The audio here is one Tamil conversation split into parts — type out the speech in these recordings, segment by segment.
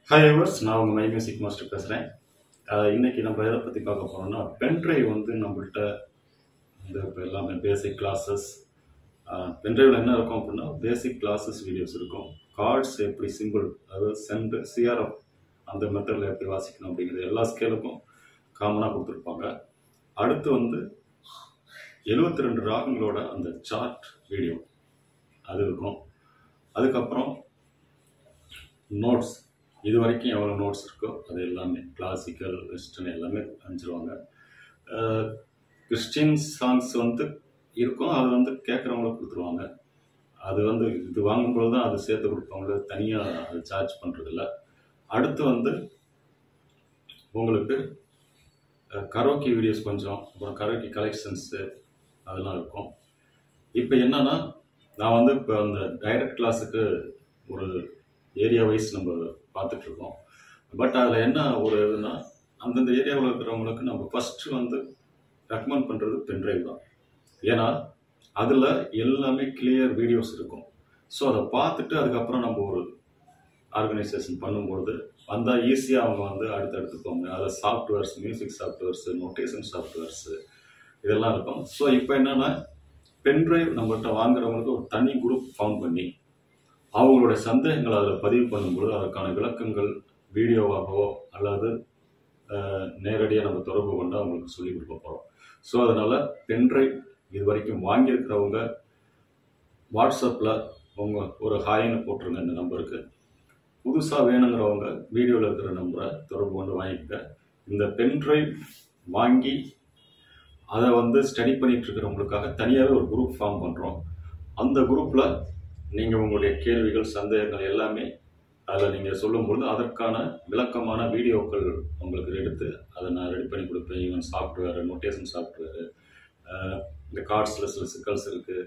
ஹாய் வியூவர்ஸ் நான் உங்கள் மை மியூசிக் மாஸ்டர் பேசுகிறேன் இன்னைக்கு நம்ம எதை பற்றி பார்க்க போகிறோம்னா பென்ட்ரைவ் வந்து நம்மள்கிட்ட இந்த இப்போ எல்லாமே பேசிக் கிளாஸஸ் பென்ட்ரைவில் என்ன இருக்கும் அப்படின்னா பேசிக் கிளாஸஸ் வீடியோஸ் இருக்கும் கார்ட்ஸ் எப்படி சிம்பிள் அதாவது சென்ட் சிஆர்எஃப் அந்த மெத்தடில் எப்படி வாசிக்கணும் அப்படிங்கிறது எல்லா ஸ்கேலுக்கும் காமனாக கொடுத்துருப்பாங்க அடுத்து வந்து எழுபத்தி ரெண்டு ராகங்களோட அந்த சார்ட் வீடியோ அது இருக்கும் அதுக்கப்புறம் நோட்ஸ் இது வரைக்கும் எவ்வளோ நோட்ஸ் இருக்கோ அது எல்லாமே கிளாசிக்கல் வெஸ்டர்ன் எல்லாமே அனுப்பிச்சிருவாங்க கிறிஸ்டின் சாங்ஸ் வந்து இருக்கும் அது வந்து கேட்குறவங்களுக்கு கொடுத்துருவாங்க அது வந்து இது வாங்கும்போது தான் அது சேர்த்து கொடுப்பாங்க தனியாக அது சார்ஜ் பண்ணுறதில்ல அடுத்து வந்து உங்களுக்கு கரோக்கி வீடியோஸ் கொஞ்சம் அப்புறம் கரோக்கி கலெக்ஷன்ஸு அதெல்லாம் இருக்கும் இப்போ என்னன்னா நான் வந்து இப்போ அந்த டைரக்ட் கிளாஸுக்கு ஒரு ஏரியா வைஸ் நம்ம பார்த்துட்ருக்கோம் பட் அதில் என்ன ஒரு இதுனா அந்தந்த ஏரியாவில் இருக்கிறவங்களுக்கு நம்ம ஃபஸ்ட்டு வந்து ரெக்கமெண்ட் பண்ணுறது பென்ட்ரைவ் தான் ஏன்னா அதில் எல்லாமே கிளியர் வீடியோஸ் இருக்கும் ஸோ அதை பார்த்துட்டு அதுக்கப்புறம் நம்ம ஒரு ஆர்கனைசேஷன் பண்ணும்பொழுது வந்தால் ஈஸியாக அவங்க வந்து அடுத்தடுத்து போங்க அதில் softwares music softwares notation softwares இதெல்லாம் இருக்கும் ஸோ இப்போ என்னென்னா பென்ட்ரைவ் நம்மகிட்ட வாங்குறவங்களுக்கு ஒரு தனி குரூப் ஃபார்ம் பண்ணி அவங்களுடைய சந்தேகங்கள் அதில் பதிவு பண்ணும்போது அதற்கான விளக்கங்கள் வீடியோவாகவோ அல்லது நேரடியாக நம்ம தொடர்பு கொண்டு அவங்களுக்கு சொல்லிக் கொடுக்க போகிறோம் ஸோ அதனால் பென்ட்ரைவ் இது வரைக்கும் வாங்கியிருக்கிறவங்க வாட்ஸ்அப்பில் உங்க ஒரு ஹாய்னு போட்டுருங்க இந்த நம்பருக்கு புதுசாக வேணுங்கிறவங்க வீடியோவில் இருக்கிற நம்பரை தொடர்பு கொண்டு வாங்கிக்க இந்த பென்ட்ரைவ் வாங்கி அதை வந்து ஸ்டடி பண்ணிட்டு இருக்கிறவங்களுக்காக தனியாகவே ஒரு குரூப் ஃபார்ம் பண்ணுறோம் அந்த குரூப்பில் நீங்கள் உங்களுடைய கேள்விகள் சந்தேகங்கள் எல்லாமே அதில் நீங்கள் சொல்லும்பொழுது அதற்கான விளக்கமான வீடியோக்கள் உங்களுக்கு எடுத்து அதை நான் ரெடி பண்ணி கொடுப்பேன் ஈவன் சாஃப்ட்வேர் நோட்டேஷன் சாஃப்ட்வேரு இந்த கார்ட்ஸில் சில சிக்கல்ஸ் இருக்குது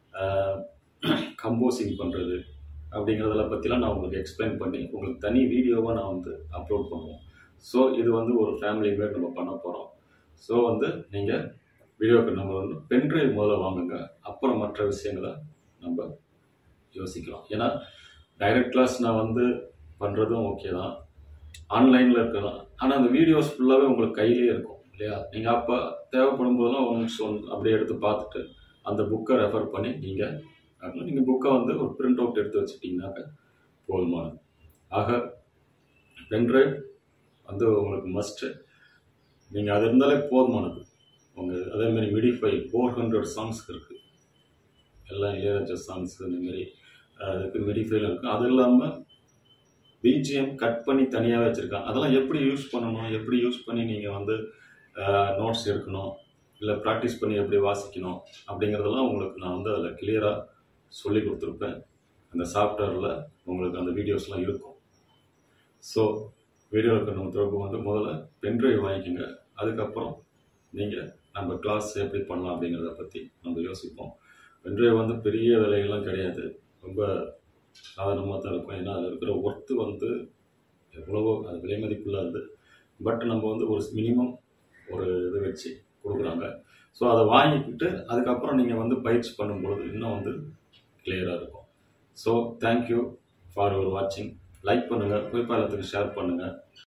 கம்போசிங் பண்ணுறது அப்படிங்கிறதெல்லாம் பற்றிலாம் நான் உங்களுக்கு எக்ஸ்பிளைன் பண்ணி உங்களுக்கு தனி வீடியோவாக நான் வந்து அப்லோட் பண்ணுவோம் ஸோ இது வந்து ஒரு ஃபேமிலி மேட் நம்ம பண்ண போகிறோம் ஸோ வந்து நீங்கள் வீடியோக்கு நம்ம வந்து பென்ட்ரைவ் முதல்ல வாங்குங்க அப்புறம் மற்ற விஷயங்களை நம்ம யோசிக்கலாம் ஏன்னா டைரக்ட் கிளாஸ் நான் வந்து பண்ணுறதும் ஓகே தான் ஆன்லைனில் இருக்கலாம் ஆனால் அந்த வீடியோஸ் ஃபுல்லாகவே உங்களுக்கு கையிலே இருக்கும் இல்லையா நீங்கள் அப்போ தேவைப்படும் போதெல்லாம் ஒன் ஒன் அப்படியே எடுத்து பார்த்துட்டு அந்த புக்கை ரெஃபர் பண்ணி நீங்கள் நீங்கள் புக்கை வந்து ஒரு பிரிண்ட் அவுட் எடுத்து வச்சுட்டிங்கனாக்க போதுமானது ஆக பென்ட்ரைவ் வந்து உங்களுக்கு மஸ்ட்டு நீங்கள் அது இருந்தாலே போதுமானது உங்கள் அதேமாரி மிடிஃபை ஃபோர் ஹண்ட்ரட் சாங்ஸ்க்கு இருக்குது எல்லாம் இளையராஜா சாங்ஸ் இந்தமாரி அதுக்கு மிடிஃபைல இருக்குது அது இல்லாமல் பிஜிஎம் கட் பண்ணி தனியாக வச்சுருக்காங்க அதெல்லாம் எப்படி யூஸ் பண்ணணும் எப்படி யூஸ் பண்ணி நீங்கள் வந்து நோட்ஸ் எடுக்கணும் இல்லை ப்ராக்டிஸ் பண்ணி எப்படி வாசிக்கணும் அப்படிங்கிறதெல்லாம் உங்களுக்கு நான் வந்து அதில் கிளியராக சொல்லி கொடுத்துருப்பேன் அந்த சாஃப்ட்வேரில் உங்களுக்கு அந்த வீடியோஸ்லாம் இருக்கும் ஸோ வீடியோவுக்கு நம்ம தொடர்பு வந்து முதல்ல பென்ட்ரைவ் வாங்கிக்கோங்க அதுக்கப்புறம் நீங்கள் நம்ம கிளாஸ் எப்படி பண்ணலாம் அப்படிங்கிறத பற்றி நம்ம யோசிப்போம் பென்ட்ரைவ் வந்து பெரிய விலைகள்லாம் கிடையாது ரொம்ப சாதாரணமாக தான் இருக்கும் ஏன்னா அதில் இருக்கிற ஒர்த்து வந்து எவ்வளவோ அது விலை மதிப்பில்லாது பட் நம்ம வந்து ஒரு மினிமம் ஒரு இது வச்சு கொடுக்குறாங்க ஸோ அதை வாங்கிக்கிட்டு அதுக்கப்புறம் நீங்கள் வந்து பயிற்சி பண்ணும்பொழுது இன்னும் வந்து கிளியராக இருக்கும் ஸோ தேங்க்யூ ஃபார் யுவர் வாட்சிங் லைக் பண்ணுங்கள் குறிப்பாளத்துக்கு ஷேர் பண்ணுங்கள்